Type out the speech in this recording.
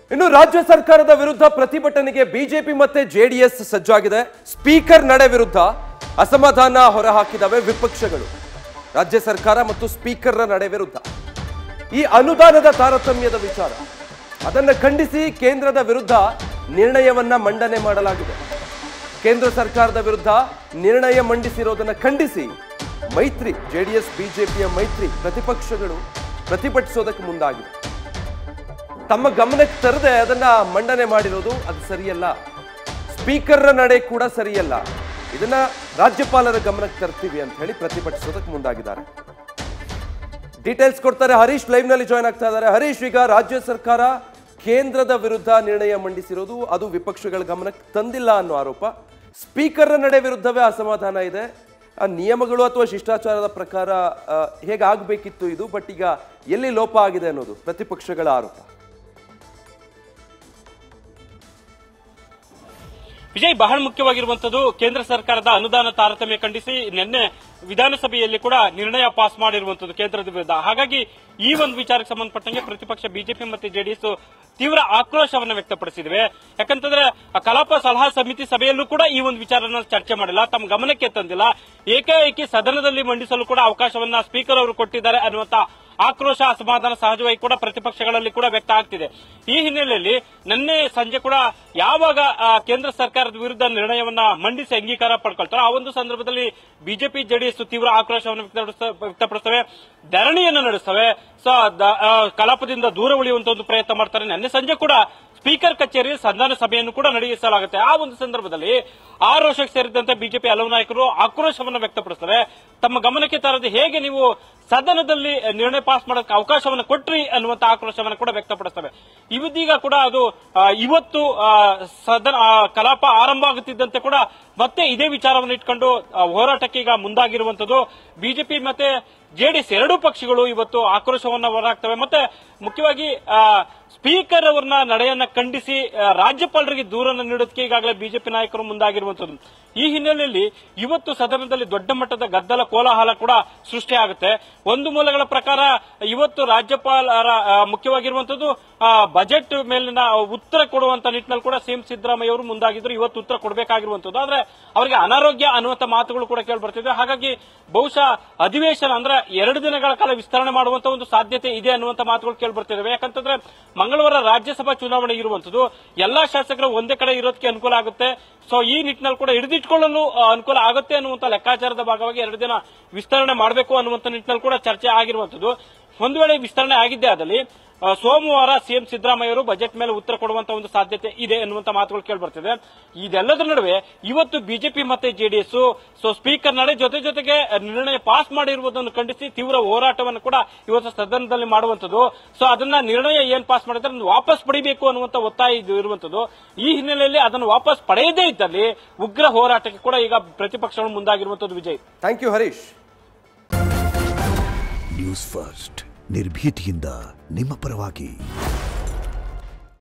ಇನ್ನು ರಾಜ್ಯ ಸರ್ಕಾರದ ವಿರುದ್ಧ ಪ್ರತಿಭಟನೆಗೆ ಬಿಜೆಪಿ ಮತ್ತೆ ಜೆಡಿಎಸ್ ಸಜ್ಜಾಗಿದೆ ಸ್ಪೀಕರ್ ನಡೆ ವಿರುದ್ಧ ಅಸಮಾಧಾನ ಹೊರಹಾಕಿದವೆ ವಿಪಕ್ಷಗಳು ರಾಜ್ಯ ಸರ್ಕಾರ ಮತ್ತು ಸ್ಪೀಕರ್ನ ನಡೆ ವಿರುದ್ಧ ಈ ಅನುದಾನದ ತಾರತಮ್ಯದ ವಿಚಾರ ಅದನ್ನು ಖಂಡಿಸಿ ಕೇಂದ್ರದ ವಿರುದ್ಧ ನಿರ್ಣಯವನ್ನ ಮಂಡನೆ ಮಾಡಲಾಗಿದೆ ಕೇಂದ್ರ ಸರ್ಕಾರದ ವಿರುದ್ಧ ನಿರ್ಣಯ ಮಂಡಿಸಿರೋದನ್ನ ಖಂಡಿಸಿ ಮೈತ್ರಿ ಜೆಡಿಎಸ್ ಬಿಜೆಪಿಯ ಮೈತ್ರಿ ಪ್ರತಿಪಕ್ಷಗಳು ಪ್ರತಿಭಟಿಸೋದಕ್ಕೆ ಮುಂದಾಗಿದೆ ತಮ್ಮ ಗಮನಕ್ಕೆ ತರದೆ ಅದನ್ನ ಮಂಡನೆ ಮಾಡಿರೋದು ಅದು ಸರಿಯಲ್ಲ ಸ್ಪೀಕರ್ನ ನಡೆ ಕೂಡ ಸರಿಯಲ್ಲ ಇದನ್ನ ರಾಜ್ಯಪಾಲರ ಗಮನಕ್ಕೆ ತರ್ತೀವಿ ಅಂತ ಹೇಳಿ ಪ್ರತಿಭಟಿಸೋದಕ್ಕೆ ಮುಂದಾಗಿದ್ದಾರೆ ಡೀಟೇಲ್ಸ್ ಕೊಡ್ತಾರೆ ಹರೀಶ್ ಲೈವ್ ನಲ್ಲಿ ಜಾಯ್ನ್ ಆಗ್ತಾ ಇದ್ದಾರೆ ಹರೀಶ್ ಈಗ ರಾಜ್ಯ ಸರ್ಕಾರ ಕೇಂದ್ರದ ವಿರುದ್ಧ ನಿರ್ಣಯ ಮಂಡಿಸಿರೋದು ಅದು ವಿಪಕ್ಷಗಳ ಗಮನಕ್ಕೆ ತಂದಿಲ್ಲ ಅನ್ನೋ ಆರೋಪ ಸ್ಪೀಕರ್ ನಡೆ ವಿರುದ್ಧವೇ ಅಸಮಾಧಾನ ಇದೆ ಆ ನಿಯಮಗಳು ಅಥವಾ ಶಿಷ್ಟಾಚಾರದ ಪ್ರಕಾರ ಆ, ಹೇಗಾಗಬೇಕಿತ್ತು ಇದು ಬಟ್ ಈಗ ಎಲ್ಲಿ ಲೋಪ ಆಗಿದೆ ಅನ್ನೋದು ಪ್ರತಿಪಕ್ಷಗಳ ಆರೋಪ ವಿಜಯ್ ಬಹಳ ಮುಖ್ಯವಾಗಿರುವಂತದ್ದು ಕೇಂದ್ರ ಸರ್ಕಾರದ ಅನುದಾನ ತಾರತಮ್ಯ ಖಂಡಿಸಿ ನಿನ್ನೆ ವಿಧಾನಸಭೆಯಲ್ಲಿ ಕೂಡ ನಿರ್ಣಯ ಪಾಸ್ ಮಾಡಿರುವಂತದ್ದು ಕೇಂದ್ರದ ವಿರುದ್ಧ ಹಾಗಾಗಿ ಈ ಒಂದು ವಿಚಾರಕ್ಕೆ ಸಂಬಂಧಪಟ್ಟಂಗೆ ಪ್ರತಿಪಕ್ಷ ಬಿಜೆಪಿ ಮತ್ತು ಜೆಡಿಎಸ್ ತೀವ್ರ ಆಕ್ರೋಶವನ್ನು ವ್ಯಕ್ತಪಡಿಸಿದ್ವೆ ಯಾಕಂತಂದ್ರೆ ಆ ಕಲಾಪ ಸಲಹಾ ಸಮಿತಿ ಸಭೆಯಲ್ಲೂ ಕೂಡ ಈ ಒಂದು ವಿಚಾರನ ಚರ್ಚೆ ಮಾಡಿಲ್ಲ ತಮ್ಮ ಗಮನಕ್ಕೆ ತಂದಿಲ್ಲ ಏಕಾಏಕಿ ಸದನದಲ್ಲಿ ಮಂಡಿಸಲು ಕೂಡ ಅವಕಾಶವನ್ನ ಸ್ಪೀಕರ್ ಅವರು ಕೊಟ್ಟಿದ್ದಾರೆ ಅನ್ನುವಂತ ಆಕ್ರೋಶ ಅಸಮಾಧಾನ ಸಹಜವಾಗಿ ಕೂಡ ಪ್ರತಿಪಕ್ಷಗಳಲ್ಲಿ ಕೂಡ ವ್ಯಕ್ತ ಆಗ್ತಿದೆ ಈ ಹಿನ್ನೆಲೆಯಲ್ಲಿ ನಿನ್ನೆ ಸಂಜೆ ಕೂಡ ಯಾವಾಗ ಆ, ಕೇಂದ್ರ ಸರ್ಕಾರದ ವಿರುದ್ಧ ನಿರ್ಣಯವನ್ನ ಮಂಡಿಸಿ ಅಂಗೀಕಾರ ಪಡ್ಕೊಳ್ತಾರೋ ಆ ಒಂದು ಸಂದರ್ಭದಲ್ಲಿ ಬಿಜೆಪಿ ಜೆಡಿಎಸ್ ತೀವ್ರ ಆಕ್ರೋಶವನ್ನು ವ್ಯಕ್ತಪಡಿಸ- ವ್ಯಕ್ತಪಡಿಸ್ತವೆ ಧರಣಿಯನ್ನು ನಡೆಸ್ತವೆ ಸೊ ದ- ಆ, ಕಲಾಪದಿಂದ ದೂರ ಉಳಿಯುವಂತ ಒಂದು ಪ್ರಯತ್ನ ಮಾಡ್ತಾರೆ ನಿನ್ನೆ ಸಂಜೆ ಕೂಡ ಸ್ಪೀಕರ್ ಕಚೇರಿ ಸಂಧಾನ ಸಭೆಯನ್ನು ಕೂಡ ನಡೆಸಲಾಗುತ್ತೆ ಆ ಒಂದು ಸಂದರ್ಭದಲ್ಲಿ ಆ ರೋಷಕ್ಕೆ ಸೇರಿದಂತೆ ಬಿಜೆಪಿ ಹಲವು ನಾಯಕರು ಆಕ್ರೋಶವನ್ನು ವ್ಯಕ್ತಪಡಿಸ್ತಾರೆ ತಮ್ಮ ಗಮನಕ್ಕೆ ತರದೆ ಹೇಗೆ ನೀವು ಸದನದಲ್ಲಿ ನಿರ್ಣಯ ಪಾಸ್ ಮಾಡೋಕೆ ಅವಕಾಶವನ್ನು ಕೊಟ್ರಿ ಅನ್ನುವಂತ ಆಕ್ರೋಶವನ್ನು ಕೂಡ ವ್ಯಕ್ತಪಡಿಸ್ತವೆ ಇವತ್ತೀಗ ಕೂಡ ಅದು ಆ, ಇವತ್ತು ಆ, ಸದನ ಆ, ಕಲಾಪ ಆರಂಭ ಆಗುತ್ತಿದ್ದಂತೆ ಕೂಡ ಮತ್ತೆ ಇದೇ ವಿಚಾರವನ್ನು ಇಟ್ಕೊಂಡು ಆ, ಹೋರಾಟಕ್ಕೆ ಈಗ ಮುಂದಾಗಿರುವಂತದ್ದು ಬಿಜೆಪಿ ಮತ್ತೆ ಜೆಡಿಎಸ್ ಎರಡೂ ಪಕ್ಷಗಳು ಇವತ್ತು ಆಕ್ರೋಶವನ್ನ ಹೊರಹಾಕ್ತವೆ ಮತ್ತೆ ಮುಖ್ಯವಾಗಿ ಆ, ಸ್ಪೀಕರ್ ಅವರನ್ನ ನಡೆಯನ್ನ ಖಂಡಿಸಿ ಆ, ರಾಜ್ಯಪಾಲರಿಗೆ ದೂರನ್ನು ನೀಡೋದಕ್ಕೆ ಈಗಾಗಲೇ ಬಿಜೆಪಿ ನಾಯಕರು ಮುಂದಾಗಿರುವಂತದ್ದು ಈ ಹಿನ್ನೆಲೆಯಲ್ಲಿ ಇವತ್ತು ಸದನದಲ್ಲಿ ದೊಡ್ಡ ಮಟ್ಟದ ಗದ್ದಲ ಕೋಲಾಹಲ ಕೂಡ ಸೃಷ್ಟಿಯಾಗುತ್ತೆ ಒಂದು ಮೂಲಗಳ ಪ್ರಕಾರ ಇವತ್ತು ರಾಜ್ಯಪಾಲರ ಆ, ಮುಖ್ಯವಾಗಿರುವಂತದ್ದು ಆ, ಬಜೆಟ್ ಮೇಲಿನ ಉತ್ತರ ಕೊಡುವಂತ ನಿಟ್ಟಿನಲ್ಲಿ ಕೂಡ ಸಿಎಂ ಸಿದ್ದರಾಮಯ್ಯ ಅವರು ಮುಂದಾಗಿದ್ರು ಇವತ್ತು ಉತ್ತರ ಕೊಡಬೇಕಾಗಿರುವಂತದ್ದು ಆದ್ರೆ ಅವರಿಗೆ ಅನಾರೋಗ್ಯ ಅನ್ನುವಂತ ಮಾತುಗಳು ಕೂಡ ಕೇಳಿ ಬರ್ತಿದೆ ಹಾಗಾಗಿ ಬಹುಶಃ ಅಧಿವೇಶನ ಅಂದ್ರೆ ಎರಡು ದಿನಗಳ ಕಾಲ ವಿಸ್ತರಣೆ ಮಾಡುವಂತ ಒಂದು ಸಾಧ್ಯತೆ ಇದೆ ಅನ್ನುವಂತ ಮಾತುಗಳು ಕೇಳಿ ಬರ್ತಿದ್ದಾವೆ ಯಾಕಂತಂದ್ರೆ ಮಂಗಳವಾರ ರಾಜ್ಯಸಭಾ ಚುನಾವಣೆ ಇರುವಂತದ್ದು ಎಲ್ಲಾ ಶಾಸಕರು ಒಂದೇ ಕಡೆ ಇರೋದಕ್ಕೆ ಅನುಕೂಲ ಆಗುತ್ತೆ ಸೊ ಈ ನಿಟ್ಟಿನಲ್ಲಿ ಕೂಡ ಹಿಡಿದಿಟ್ಕೊಳ್ಳಲು ಆ, ಅನುಕೂಲ ಆಗುತ್ತೆ ಅನ್ನುವಂತ ಲೆಕ್ಕಾಚಾರದ ಭಾಗವಾಗಿ ಎರಡು ದಿನ ವಿಸ್ತರಣೆ ಮಾಡಬೇಕು ಅನ್ನುವಂತ ನಿಟ್ಟಿನಲ್ಲಿ ಕೂಡ ಚರ್ಚೆ ಆಗಿರುವಂತದ್ದು ಒಂದು ವೇಳೆ ವಿಸ್ತರಣೆ ಆಗಿದ್ದೇ ಆದಲ್ಲಿ ಆ, ಸೋಮವಾರ ಸಿಎಂ ಸಿದ್ದರಾಮಯ್ಯ ಅವರು ಬಜೆಟ್ ಮೇಲೆ ಉತ್ತರ ಕೊಡುವಂತ ಒಂದು ಸಾಧ್ಯತೆ ಇದೆ ಎನ್ನುವಂತ ಮಾತುಗಳು ಕೇಳಿ ಬರ್ತಿದೆ ಇದೆಲ್ಲದರ ನಡುವೆ ಇವತ್ತು ಬಿಜೆಪಿ ಮತ್ತೆ ಜೆಡಿಎಸ್ ಸೊ ಸ್ಪೀಕರ್ ನಡೆ ಜೊತೆ ಜೊತೆಗೆ ನಿರ್ಣಯ ಪಾಸ್ ಮಾಡಿರುವುದನ್ನು ಖಂಡಿಸಿ ತೀವ್ರ ಹೋರಾಟವನ್ನು ಕೂಡ ಇವತ್ತು ಸದನದಲ್ಲಿ ಮಾಡುವಂತದ್ದು ಸೊ ಅದನ್ನ ನಿರ್ಣಯ ಏನ್ ಪಾಸ್ ಮಾಡಿದ್ರೆ ಅದನ್ನ ವಾಪಸ್ ಪಡಿಬೇಕು ಅನ್ನುವಂತ ಒತ್ತಾಯ ಇದು ಇರುವಂತದ್ದು ಈ ಹಿನ್ನೆಲೆಯಲ್ಲಿ ಅದನ್ನು ವಾಪಸ್ ಪಡೆಯದೇ ಇದ್ದಲ್ಲಿ ಉಗ್ರ ಹೋರಾಟಕ್ಕೆ ಕೂಡ ಈಗ ಪ್ರತಿಪಕ್ಷಗಳು ಮುಂದಾಗಿರುವಂತದ್ದು Vijay thank you Harish news first ನಿರ್ಭೀತಿಯಿಂದ ನಿಮ್ಮ ಪರವಾಗಿ